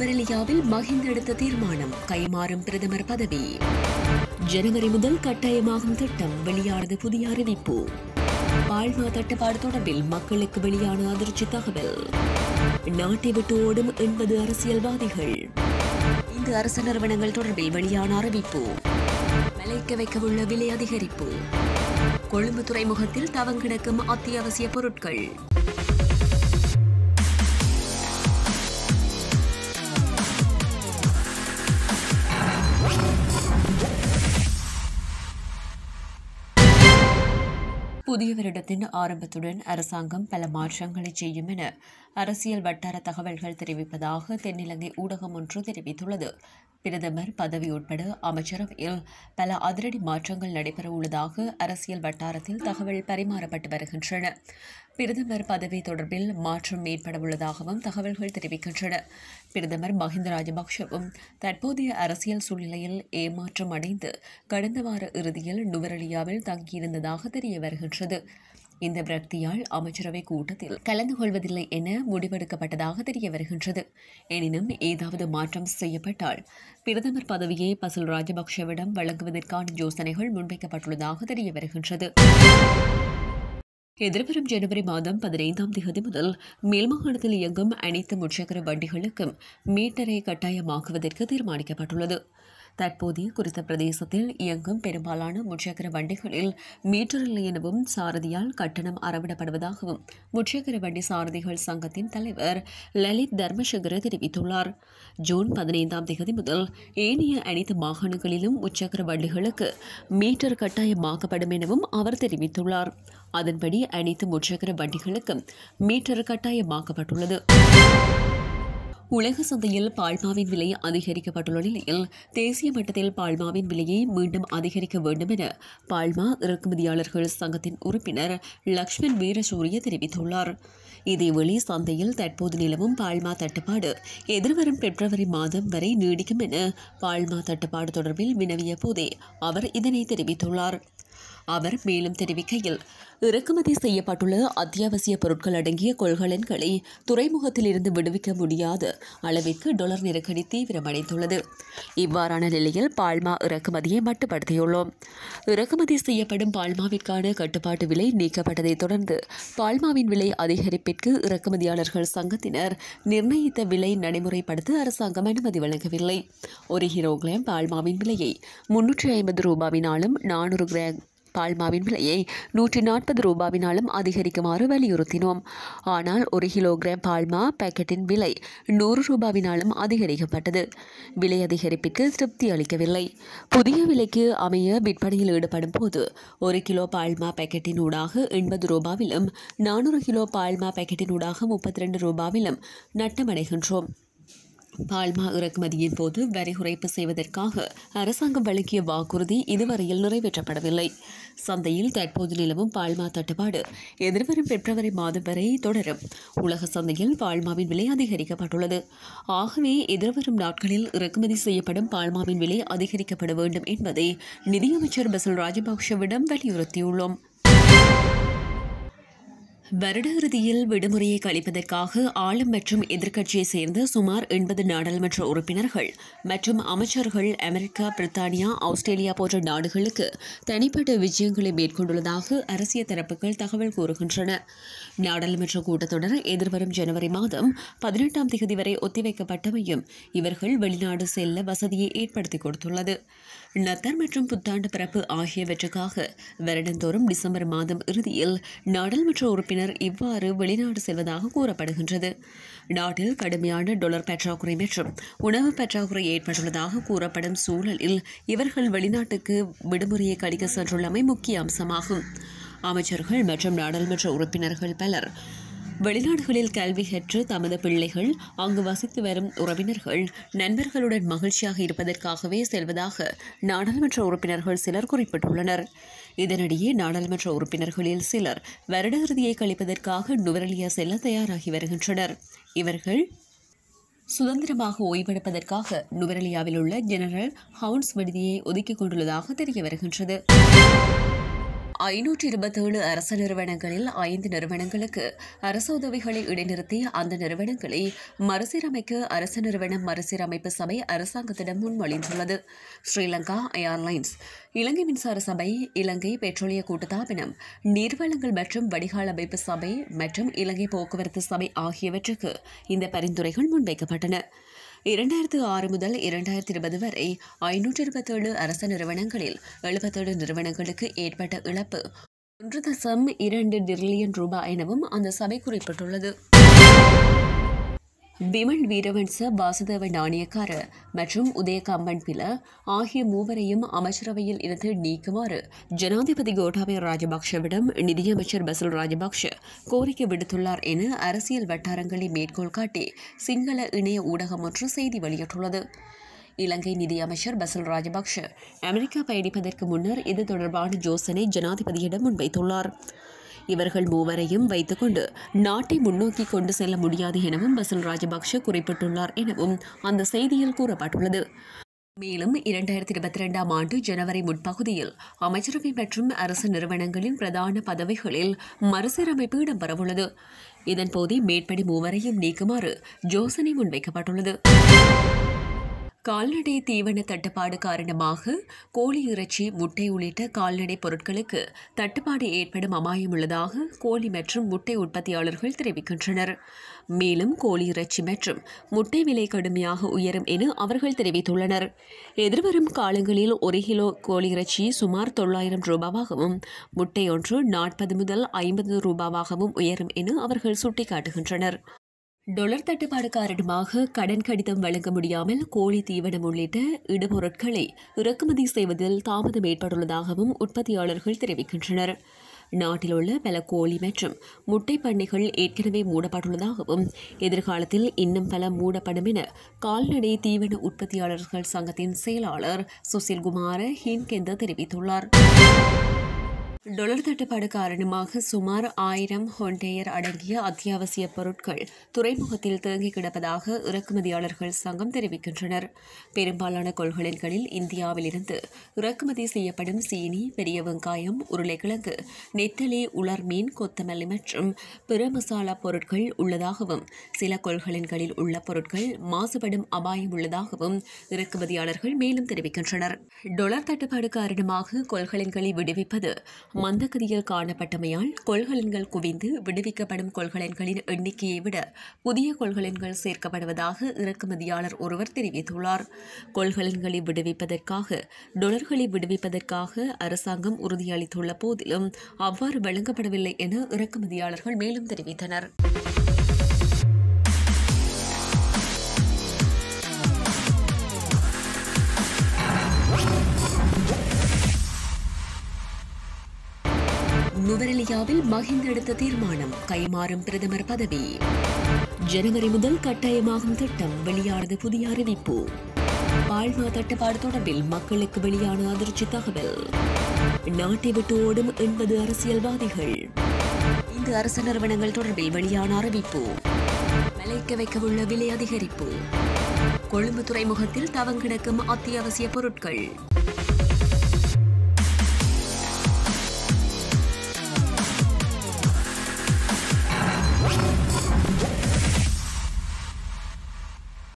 நுவரெலியாவில் மஹிந்த எடுத்த தீர்மானம் கைமாறும் பிரதமர் பதவி ஜனவரி முதல் கட்டாயமாகும் திட்டம் வெளியானது புதிய அறிவிப்பு பால்மா தட்டுப்பாடு தொடர்பில் மக்களுக்கு வெளியான அதிர்ச்சி தகவல் நாட்டை விட்டு ஓடும் எண்பது அரசியல்வாதிகள் இந்த அரசு நிறுவனங்கள் தொடர்பில் வெளியான அறிவிப்பு விலைக்க வைக்கவுள்ள விலை அதிகரிப்பு கொழும்பு துறைமுகத்தில் தவங்கிடக்கும் அத்தியாவசிய பொருட்கள் புதிய வருடத்தின் ஆரம்பத்துடன் அரசாங்கம் பல மாற்றங்களை செய்யும் என அரசியல் வட்டார தகவல்கள் தெரிவிப்பதாக தென்னிலங்கை ஊடகம் ஒன்று தெரிவித்துள்ளது பிரதமர் பதவி உட்பட அமைச்சரவையில் பல அதிரடி மாற்றங்கள் நடைபெற உள்ளதாக அரசியல் வட்டாரத்தில் தகவல் பரிமாறப்பட்டு வருகின்றன பிரதமர் பதவி தொடர்பில் மாற்றம் ஏற்பட உள்ளதாகவும் தகவல்கள் தெரிவிக்கின்றன பிரதமர் மஹிந்த ராஜபக்ஷவும் தற்போதைய அரசியல் சூழ்நிலையில் ஏமாற்றம் அடைந்து கடந்த வார இறுதியில் நுவரெலியாவில் தங்கியிருந்ததாக தெரிய வருகின்றது இந்த விரக்தியால் அமைச்சரவை கூட்டத்தில் கலந்து கொள்வதில்லை என முடிவெடுக்கப்பட்டதாக தெரிய வருகின்றது எனினும் ஏதாவது மாற்றம் செய்யப்பட்டால் பிரதமர் பதவியை பசில் ராஜபக்ஷவிடம் வழங்குவதற்கான யோசனைகள் முன்வைக்கப்பட்டுள்ளதாக தெரிய வருகின்றது எதிர்வரும் ஜனவரி மாதம் பதினைந்தாம் தேதி முதல் மேல்மாகாணத்தில் இயங்கும் அனைத்து முச்சக்கர வண்டிகளுக்கும் மீட்டரை கட்டாயமாக்குவதற்கு தீர்மானிக்கப்பட்டுள்ளது தற்போதைய குறித்த பிரதேசத்தில் இயங்கும் பெரும்பாலான முச்சக்கர வண்டிகளில் மீட்டர் இல்லை எனவும் சாரதியால் கட்டணம் அறவிடப்படுவதாகவும் முச்சக்கர வண்டி சாரதிகள் சங்கத்தின் தலைவர் லலித் தர்மசங்கர தெரிவித்துள்ளார் ஜூன் பதினைந்தாம் தேதி முதல் ஏனைய அனைத்து மாகாணங்களிலும் முச்சக்கர வண்டிகளுக்கு மீட்டர் கட்டாயமாக்கப்படும் எனவும் அவர் தெரிவித்துள்ளார் அதன்படி அனைத்து முச்சக்கர வண்டிகளுக்கும் மீட்டர் கட்டாயமாக்கப்பட்டுள்ளது உலக சந்தையில் பால்மாவின் விலை அதிகரிக்கப்பட்டுள்ள நிலையில் தேசிய மட்டத்தில் பால்மாவின் விலையை மீண்டும் அதிகரிக்க வேண்டும் என பால்மா இறக்குமதியாளர்கள் சங்கத்தின் உறுப்பினர் லக்ஷ்மண் வீரசூரிய தெரிவித்துள்ளார் இதேவேளை சந்தையில் தற்போது நிலவும் பால்மா தட்டுப்பாடு எதிர்வரும் பிப்ரவரி மாதம் வரை நீடிக்கும் என பால்மா தட்டுப்பாடு தொடர்பில் வினவிய போதே அவர் இதனை தெரிவித்துள்ளார் அவர் மேலும் தெரிவிக்கையில் இறக்குமதி செய்யப்பட்டுள்ள அத்தியாவசிய பொருட்கள் அடங்கிய கொள்கலன்களை துறைமுகத்தில் இருந்து விடுவிக்க முடியாத அளவிற்கு டொலர் நெருக்கடி தீவிரமடைந்துள்ளது இவ்வாறான நிலையில் பால்மா இறக்குமதியை மட்டுப்படுத்தியுள்ளோம் இறக்குமதி செய்யப்படும் பால்மாவிற்கான கட்டுப்பாட்டு விலை நீக்கப்பட்டதைத் தொடர்ந்து பால்மாவின் விலை அதிகரிப்பிற்கு இறக்குமதியாளர்கள் சங்கத்தினர் நிர்ணயித்த விலை நடைமுறைப்படுத்த அரசாங்கம் அனுமதி வழங்கவில்லை ஒரு கிலோகிராம் பால்மாவின் விலையை முன்னூற்றி ஐம்பது ரூபாவினாலும் நானூறு கிராம் பால்மாவின் விலையை நூற்றி நாற்பது ரூபாவினாலும் அதிகரிக்குமாறு வலியுறுத்தினோம் ஆனால் ஒரு கிலோகிராம் பால்மா பாக்கெட்டின் விலை நூறு ரூபாவினாலும் அதிகரிக்கப்பட்டது விலை அதிகரிப்பிற்கு திருப்தி அளிக்கவில்லை புதிய விலைக்கு அமைய விற்பனையில் ஈடுபடும் போது ஒரு கிலோ பால்மா பாக்கெட்டின் ஊடாக எண்பது ரூபாவிலும் நானூறு கிலோ பால்மா பாக்கெட்டின் ஊடாக முப்பத்தி ரெண்டு ரூபாவிலும் நட்டமடைகின்றோம் பால்மா இறக்குமதியின் போது வரி குறைப்பு செய்வதற்காக அரசாங்கம் வழங்கிய வாக்குறுதி இதுவரையில் நிறைவேற்றப்படவில்லை சந்தையில் தற்போது நிலவும் பால்மா தட்டுப்பாடு எதிர்வரும் பிப்ரவரி மாதம் வரை தொடரும் உலக சந்தையில் பால்மாவின் விலை அதிகரிக்கப்பட்டுள்ளது ஆகவே எதிர்வரும் நாட்களில் இறக்குமதி செய்யப்படும் பால்மாவின் விலை அதிகரிக்கப்பட வேண்டும் என்பதை நிதியமைச்சர் பசில் ராஜபக்ஷவிடம் வலியுறுத்தியுள்ளோம் வருட இறுதியில் விடுமுறையை கழிப்பதற்காக ஆளும் மற்றும் எதிர்க்கட்சியைச் சேர்ந்த சுமார் எண்பது நாடாளுமன்ற உறுப்பினர்கள் மற்றும் அமைச்சர்கள் அமெரிக்கா பிரித்தானியா ஆஸ்திரேலியா போன்ற நாடுகளுக்கு தனிப்பட்ட விஜயங்களை மேற்கொண்டுள்ளதாக அரசியல் தரப்புகள் தகவல் கூறுகின்றன நாடாளுமன்ற கூட்டத்தொடர் எதிர்வரும் ஜனவரி மாதம் பதினெட்டாம் தேதி வரை ஒத்திவைக்கப்பட்டமையும் இவர்கள் வெளிநாடு செல்ல வசதியை ஏற்படுத்தி கொடுத்துள்ளது நத்தர் மற்றும் புத்தாண்டு பிறப்பு ஆகியவற்றுக்காக வருடந்தோறும் டிசம்பர் மாதம் இறுதியில் நாடாளுமன்ற உறுப்பினர் இவ்வாறு வெளிநாடு செல்வதாக கூறப்படுகின்றது நாட்டில் கடுமையான டொலர் பற்றாக்குறை மற்றும் உணவு பற்றாக்குறை ஏற்பட்டுள்ளதாக கூறப்படும் சூழலில் இவர்கள் வெளிநாட்டுக்கு விடுமுறையை கழிக்க சென்றுள்ளமை முக்கிய அம்சமாகும் அமைச்சர்கள் மற்றும் நாடாளுமன்ற உறுப்பினர்கள் பலர் வெளிநாடுகளில் கல்வி கற்று தமது பிள்ளைகள் அங்கு வசித்து வரும் உறவினர்கள் நண்பர்களுடன் மகிழ்ச்சியாக இருப்பதற்காகவே செல்வதாக நாடாளுமன்ற உறுப்பினர்கள் சிலர் குறிப்பிட்டுள்ளனர் இதனிடையே நாடாளுமன்ற உறுப்பினர்களில் சிலர் வருட இறுதியை கழிப்பதற்காக நுவரெலியா செல்ல தயாராகி வருகின்றனர் இவர்கள் சுதந்திரமாக ஓய்வெடுப்பதற்காக நுவரெலியாவில் உள்ள ஜெனரல் ஹவுன்ஸ் விடுதியை ஒதுக்கிக் கொண்டுள்ளதாக தெரிய வருகின்றது ஐநூற்றி இருபத்தேழு அரசு நிறுவனங்களில் ஐந்து நிறுவனங்களுக்கு அரசு உதவிகளை இடைநிறுத்தி அந்த நிறுவனங்களை மறுசீரமைக்க அரசு நிறுவன மறுசீரமைப்பு சபை அரசாங்கத்திடம் முன்மொழிந்துள்ளது ஸ்ரீலங்கா ஏர்லைன்ஸ் இலங்கை மின்சார சபை இலங்கை பெட்ரோலிய கூட்டுத்தாபனம் நீர்வளங்கள் மற்றும் வடிகால் அமைப்பு சபை மற்றும் இலங்கை போக்குவரத்து சபை ஆகியவற்றுக்கு இந்த பரிந்துரைகள் முன்வைக்கப்பட்டன இரண்டாயிரத்து ஆறு முதல் இரண்டாயிரத்தி இருபது வரை ஐநூற்றி இருபத்தேழு அரசு நிறுவனங்களில் எழுபத்தேழு நிறுவனங்களுக்கு ஏற்பட்ட இழப்பு ஒன்று தசம் இரண்டு டிரில்லியன் ரூபாய் எனவும் அந்த சபை குறிப்பிட்டுள்ளது பிமல் வீரவன்ச வாசுதேவ நாணயக்கார மற்றும் உதயகாம்பன் பில ஆகிய மூவரையும் அமைச்சரவையில் இருந்து நீக்குமாறு ஜனாதிபதி கோட்டாபய ராஜபக்ஷவிடம் நிதியமைச்சர் பசில் ராஜபக்ஷ கோரிக்கை விடுத்துள்ளார் என அரசியல் வட்டாரங்களை மேற்கோள் காட்டி சிங்கள இணைய ஊடகம் ஒன்று செய்தி வெளியிட்டுள்ளது இலங்கை நிதியமைச்சர் பசில் ராஜபக்ஷ அமெரிக்கா பயணிப்பதற்கு முன்னர் இது தொடர்பான யோசனை ஜனாதிபதியிடம் முன்வைத்துள்ளார் இவர்கள் மூவரையும் வைத்துக்கொண்டு நாட்டை முன்னோக்கி கொண்டு செல்ல முடியாது எனவும் பசில் ராஜபக்ஷ குறிப்பிட்டுள்ளார் எனவும் அந்த செய்தியில் கூறப்பட்டுள்ளது மேலும் இரண்டாயிரத்தி இருபத்தி ரெண்டாம் ஆண்டு ஜனவரி முற்பகுதியில் அமைச்சரவை மற்றும் அரசு நிறுவனங்களின் பிரதான பதவிகளில் மறுசீரமைப்பு இடம்பெறவுள்ளது இதன்போது மேற்படி மூவரையும் நீக்குமாறு யோசனை முன்வைக்கப்பட்டுள்ளது கால்நடை தீவன தட்டுப்பாடு காரணமாக கோழி இறைச்சி முட்டை உள்ளிட்ட கால்நடை பொருட்களுக்கு தட்டுப்பாடு ஏற்படும் அபாயம் உள்ளதாக கோழி மற்றும் முட்டை உற்பத்தியாளர்கள் தெரிவிக்கின்றனர் மேலும் கோழி இறைச்சி மற்றும் முட்டை விலை கடுமையாக உயரும் என அவர்கள் தெரிவித்துள்ளனர் எதிர்வரும் காலங்களில் ஒரு கிலோ கோழி இறைச்சி சுமார் தொள்ளாயிரம் ரூபாவாகவும் முட்டை ஒன்று நாற்பது முதல் ஐம்பது ரூபாவாகவும் உயரும் என அவர்கள் சுட்டிக்காட்டுகின்றனர் டொலர் தட்டுப்பாடு காரணமாக கடன் கடிதம் வழங்க முடியாமல் கோழி தீவனம் உள்ளிட்ட இடுபொருட்களை இறக்குமதி செய்வதில் தாமதம் ஏற்பட்டுள்ளதாகவும் உற்பத்தியாளர்கள் தெரிவிக்கின்றனர் நாட்டில் உள்ள பல கோழி மற்றும் முட்டை பண்ணைகள் ஏற்கனவே மூடப்பட்டுள்ளதாகவும் எதிர்காலத்தில் இன்னும் பல மூடப்படும் என கால்நடை தீவன உற்பத்தியாளர்கள் சங்கத்தின் செயலாளர் சுசில்குமார ஹின்கெந்த தெரிவித்துள்ளார் டொலர் தட்டுப்பாடு காரணமாக சுமார் ஆயிரம் ஹொண்டேயர் அடங்கிய அத்தியாவசிய பொருட்கள் துறைமுகத்தில் தேங்கி கிடப்பதாக இறக்குமதியாளர்கள் சங்கம் தெரிவிக்கின்றனர் பெரும்பாலான கொள்கலன்களில் இந்தியாவிலிருந்து இறக்குமதி செய்யப்படும் சீனி பெரிய வெங்காயம் உருளைக்கிழங்கு நெத்தலி உலர் மீன் கொத்தமல்லி மற்றும் பிற மசாலா பொருட்கள் உள்ளதாகவும் சில கொள்கலன்களில் உள்ள பொருட்கள் மாசுபடும் அபாயம் உள்ளதாகவும் இறக்குமதியாளர்கள் மேலும் தெரிவிக்கின்றனர் டொலர் தட்டுப்பாடு காரணமாக கொள்கலன்களை விடுவிப்பது மந்தகதியில் காணப்பட்டமையால் கொள்கலன்கள் குவிந்து விடுவிக்கப்படும் கொள்கலன்களின் எண்ணிக்கையை விட புதிய கொள்கலன்கள் சேர்க்கப்படுவதாக இறக்குமதியாளர் ஒருவர் தெரிவித்துள்ளார் கொள்கலன்களை விடுவிப்பதற்காக டொலர்களை விடுவிப்பதற்காக அரசாங்கம் உறுதியளித்துள்ள போதிலும் அவ்வாறு வழங்கப்படவில்லை என இறக்குமதியாளர்கள் மேலும் தெரிவித்தனர் நுவரெலியாவில் மஹிந்த எடுத்த தீர்மானம் கைமாறும் பிரதமர் பதவி ஜனவரி முதல் கட்டாயமாகும் திட்டம் வெளியானது புதிய அறிவிப்பு பால்மா தட்டுப்பாடு தொடர்பில் மக்களுக்கு வெளியான அதிர்ச்சி தகவல் நாட்டை விட்டு ஓடும் எண்பது அரசியல்வாதிகள் இந்த அரசு நிறுவனங்கள் தொடர்பில் வெளியான அறிவிப்பு விலைக்க வைக்கவுள்ள விலை அதிகரிப்பு கொழும்பு துறைமுகத்தில் தவங்கிடக்கும் அத்தியாவசிய பொருட்கள்